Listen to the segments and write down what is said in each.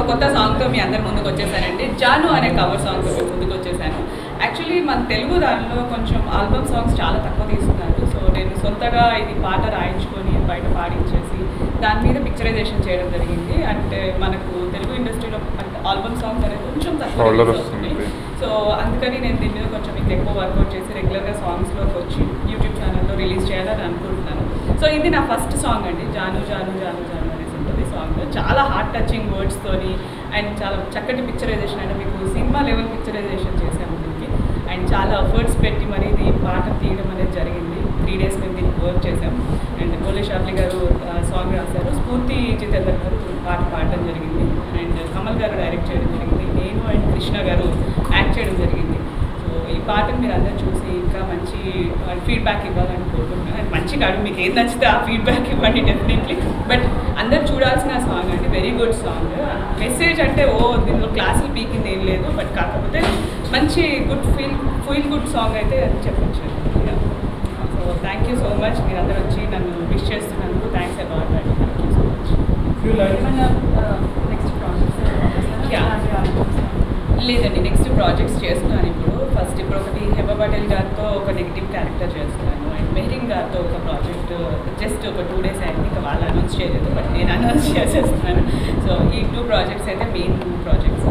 ఒక కొత్త సాంగ్తో మీ అందరి ముందుకు వచ్చేసానండి జాను అనే కవర్ సాంగ్తో మీ ముందుకు వచ్చేసాను యాక్చువల్లీ మన తెలుగు దానిలో కొంచెం ఆల్బమ్ సాంగ్స్ చాలా తక్కువ తీస్తున్నారు సో నేను సొంతగా ఇది పాట రాయించుకొని బయట పాడించేసి దాని మీద పిక్చరైజేషన్ చేయడం జరిగింది అంటే మనకు తెలుగు ఇండస్ట్రీలో ఆల్బమ్ సాంగ్స్ అనేది కొంచెం తక్కువ Follower release అవుతున్నాయి. వస్తుంది. సో అందుకని నేను దీని మీద కొంచెం ఇంకా ఎక్కువ వర్కౌట్ చేసి రెగ్యులర్గా సాంగ్స్లోకి వచ్చి యూట్యూబ్ ఛానల్లో రిలీజ్ చేయాలని అనుకుంటున్నాను సో ఇది నా ఫస్ట్ సాంగ్ అండి జాను జాను జాను జాను అనేసి ఉంటుంది సాంగ్ చాలా హార్ట్ టచింగ్ వర్డ్స్తోని అండ్ చాలా చక్కటి పిక్చరైజేషన్ అంటే మీకు సినిమా లెవెల్ పిక్చరైజేషన్ చేశాము దీనికి అండ్ చాలా ఎఫర్ట్స్ పెట్టి మరి ఇది పాట తీయడం అనేది జరిగింది త్రీ డేస్ మేము దీనికి వర్క్ చేసాం అండ్ కోలే షాప్లి గారు సాంగ్ రాశారు స్ఫూర్తి జితేందర్ గారు పాట పాడడం జరిగింది అండ్ కమల్ గారు డైరెక్ట్ చేయడం జరిగింది నేను అండ్ కృష్ణ గారు యాక్ట్ చేయడం జరిగింది సో ఈ పాటను మీరు అందరూ చూసి ఇంకా మంచి ఫీడ్బ్యాక్ ఇవ్వాలని కోరుకుంటున్నాను అండ్ మంచి కాదు మీకు ఏం నచ్చితే ఆ ఫీడ్బ్యాక్ ఇవ్వండి డెఫినెట్లీ బట్ అందరు చూడాల్సిన సాంగ్ అండి వెరీ గుడ్ సాంగ్ మెసేజ్ అంటే ఓ దీనిలో క్లాసులు పీకింది ఏం లేదు బట్ కాకపోతే మంచి good feel feel good song అయితే అని చెప్పచ్చు so thank you so much మీరు అందరూ వచ్చి నన్ను విష్ చేస్తున్నందుకు thanks about thank you so much next projects లేదండి నెక్స్ట్ ప్రాజెక్ట్స్ చేస్తున్నాను ఇప్పుడు ఫస్ట్ ఇప్పుడు ఒకటి హెబా పటేల్ గారితో ఒక నెగిటివ్ క్యారెక్టర్ చేస్తున్నాను అండ్ మెహరీన్ గారితో ఒక ప్రాజెక్ట్ జస్ట్ ఒక టూ డేస్ అయింది ఇంకా వాళ్ళు అనౌన్స్ చేయలేదు బట్ నేను అనౌన్స్ చేసేస్తున్నాను సో ఈ టూ ప్రాజెక్ట్స్ అయితే మెయిన్ ప్రాజెక్ట్స్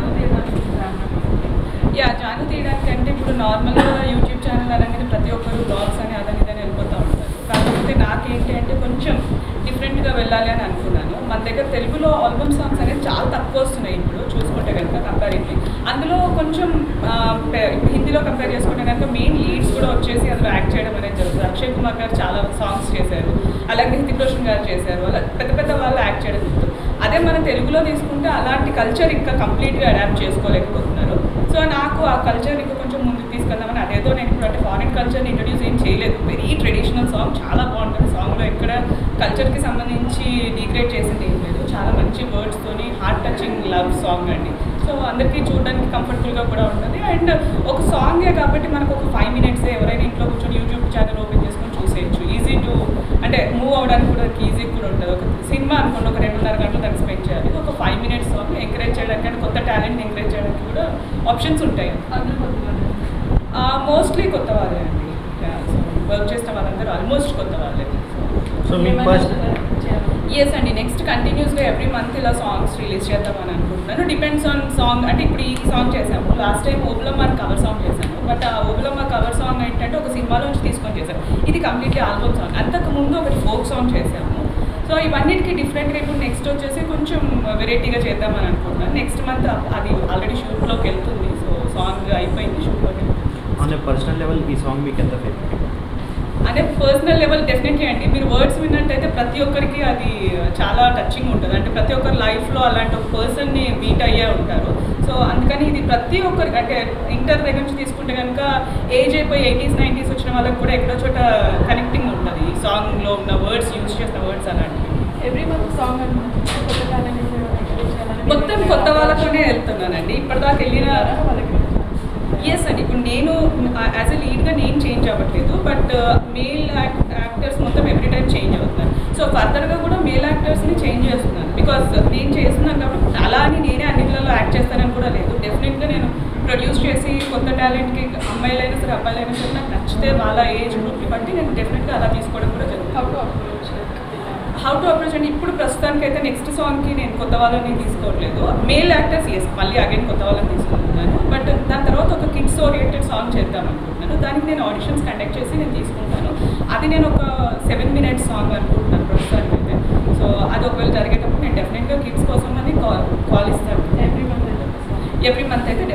యా జాను తీయడానికి అంటే ఇప్పుడు నార్మల్గా యూట్యూబ్ ఛానల్ అనగానే ప్రతి ఒక్కరు బ్లాగ్స్ అని అదని ఇదని వెళ్ళిపోతూ ఉంటారు కాకపోతే నాకేంటి అంటే కొంచెం డిఫరెంట్గా వెళ్ళాలి అని అనుకున్నాను మన దగ్గర తెలుగులో ఆల్బమ్ సాంగ్స్ అనేది చాలా తక్కువ వస్తున్నాయి ఇప్పుడు చూసుకుంటే కనుక కంపారిటివ్లీ అందులో కొంచెం ఆ, పె- ఇప్పుడు హిందీలో కంపేర్ చేసుకుంటే కనుక మెయిన్ లీడ్స్ కూడా వచ్చేసి అందులో యాక్ట్ చేయడం అనేది జరుగుతుంది అక్షయ్ కుమార్ గారు చాలా సాంగ్స్ చేశారు అలాగే హృతిక్ రోషన్ గారు చేశారు అలా పెద్ద పెద్ద వాళ్ళు యాక్ట్ చేయడం జరుగుతుంది అదే మన తెలుగులో తీసుకుంటే అలాంటి కల్చర్ ఇంకా కంప్లీట్గా అడాప్ట్ చేసుకోలేకపోతున్నారు సో నాకు ఆ కల్చర్ ఇంకా కొంచెం ముందుకు తీసుకెళ్దామని అదేదో నేను ఇప్పుడు అంటే ఫారిన్ కల్చర్ని ఇంట్రడ్యూస్ ఏం చేయలేదు వెరీ ట్రెడిషనల్ సాంగ్ చాలా బాగుంటుంది సాంగ్లో ఎక్కడ కల్చర్కి సంబంధించి డిగ్రేడ్ చేసింది ఏం లేదు చాలా మంచి వర్డ్స్తోని హార్ట్ టచింగ్ లవ్ సాంగ్ అండి సో అందరికీ చూడడానికి కంఫర్టబుల్గా కూడా ఉంటుంది అండ్ ఒక సాంగే కాబట్టి మనకు ఒక ఫైవ్ మినిట్స్ ఎవరైనా ఇంట్లో కూర్చొని యూట్యూబ్ ఛానల్ ఓపెన్ చేసుకొని చూసేయచ్చు ఈజీ టు అంటే మూవ్ అవ్వడానికి కూడా ఈజీ కూడా ఉంటుంది ఒక సినిమా అనుకోండి ఒక రెండున్నర గంటలు దాన్ని స్పెండ్ చేయాలి ఒక ఫైవ్ మినిట్స్ సాంగ్ ఎంకరేజ్ చేయడానికి అంటే కొత్త టాలెంట్ని ఎంకరేజ్ చేయడానికి కూడా ఆప్షన్స్ ఉంటాయి మోస్ట్లీ కొత్త వాళ్ళే అండి వర్క్ చేసిన వాళ్ళందరూ ఆల్మోస్ట్ కొత్త వాళ్ళే సో మీ ఫస్ట్ ఎస్ అండి నెక్స్ట్ కంటిన్యూస్గా ఎవ్రీ మంత్ ఇలా సాంగ్స్ రిలీజ్ చేద్దామని అనుకుంటున్నాను డిపెండ్స్ ఆన్ సాంగ్ అంటే ఇప్పుడు ఈ సాంగ్ చేసాము last time Obulamma cover song చేశాను బట్ ఆ ఓబులమ్మ కవర్ సాంగ్ ఏంటంటే ఒక సినిమాలోంచి తీసుకొని చేశాను ఇది కంప్లీట్లీ ఆల్బమ్ సాంగ్ అంతకు ముందు ఒకటి ఫోక్ సాంగ్ చేశాము సో ఇవన్నిటికి డిఫరెంట్గా ఇప్పుడు నెక్స్ట్ వచ్చేసి కొంచెం వెరైటీగా చేద్దామని అనుకుంటున్నాను నెక్స్ట్ మంత్ అది ఆల్రెడీ షూట్లోకి వెళ్తుంది సో సాంగ్ అయిపోయింది షూట్లోకి వెళ్తుంది ఆన్ ఏ పర్సనల్ లెవెల్ ఈ సాంగ్ మీకు ఎంత ఫేవరెట్ అదే పర్సనల్ లెవెల్ డెఫినెట్లీ అండి మీరు వర్డ్స్ విన్నట్టయితే ప్రతి ఒక్కరికి అది చాలా టచింగ్ ఉంటుంది అంటే ప్రతి ఒక్కరి లైఫ్లో అలాంటి ఒక పర్సన్ని మీట్ అయ్యే ఉంటారు సో అందుకని ఇది ప్రతి ఒక్కరికి అంటే ఇంటర్ దగ్గర నుంచి తీసుకుంటే కనుక ఏజ్ అయిపోయి ఎయిటీస్ నైంటీస్ వచ్చిన వాళ్ళకి కూడా ఎక్కడో చోట కనెక్టింగ్ ఉంటుంది ఈ సాంగ్లో ఉన్న వర్డ్స్ యూజ్ చేసిన వర్డ్స్ అలాంటివి ఎవ్రీ మంత్ సాంగ్ కొత్త టాలెంట్ ఎంకరేజ్ చేయాలని మొత్తం కొత్త వాళ్ళతోనే వెళ్తున్నానండి ఇప్పటిదాకా వెళ్ళిన వాళ్ళకి ఎస్ అండి ఇప్పుడు నేను యాజ్ ఎ లీడ్గా నేను చేంజ్ అవ్వట్లేదు బట్ మేల్ యాక్టర్స్ మొత్తం ఎవ్రీ టైం చేంజ్ అవుతున్నారు సో ఫర్దర్గా కూడా మేల్ యాక్టర్స్ని చేంజ్ చేస్తున్నాను బికాస్ నేను చేస్తున్నాను కాబట్టి అలా అని నేనే అన్నింటిలో యాక్ట్ చేస్తానని కూడా లేదు డెఫినెట్గా నేను ప్రొడ్యూస్ చేసి కొత్త టాలెంట్కి అమ్మాయిలైనా సరే అబ్బాయిలైనా సరే నాకు నచ్చితే వాళ్ళ ఏజ్ గ్రూప్ని బట్టి నేను డెఫినెట్గా అలా తీసుకోవడం కూడా జరుగుతుంది how to approach how to approach అంటే ఇప్పుడు ప్రస్తుతానికి అయితే నెక్స్ట్ సాంగ్కి నేను కొత్త వాళ్ళని తీసుకోవట్లేదు మేల్ యాక్టర్స్ ఎస్ మళ్ళీ అగైన్ కొత్త వాళ్ళని తీసుకుంటున్నాను బట్ దాని తర్వాత ఒక కిడ్స్ ఓరియంటెడ్ సాంగ్ చేద్దాం అనుకుంటున్నాను దానికి నేను ఆడిషన్స్ కండక్ట్ చేసి నేను తీసుకుంటాను అది నేను ఒక సెవెన్ మినిట్స్ సాంగ్ అనుకుంటున్నాను ప్రస్తుతానికి అయితే సో అది ఒకవేళ జరిగేటప్పుడు నేను డెఫినెట్గా కిడ్స్ కోసం అని కాల్ కాల్ ఇస్తాను ఎవ్రీ మంత్ ఎవ్రీ మంత్ అయితే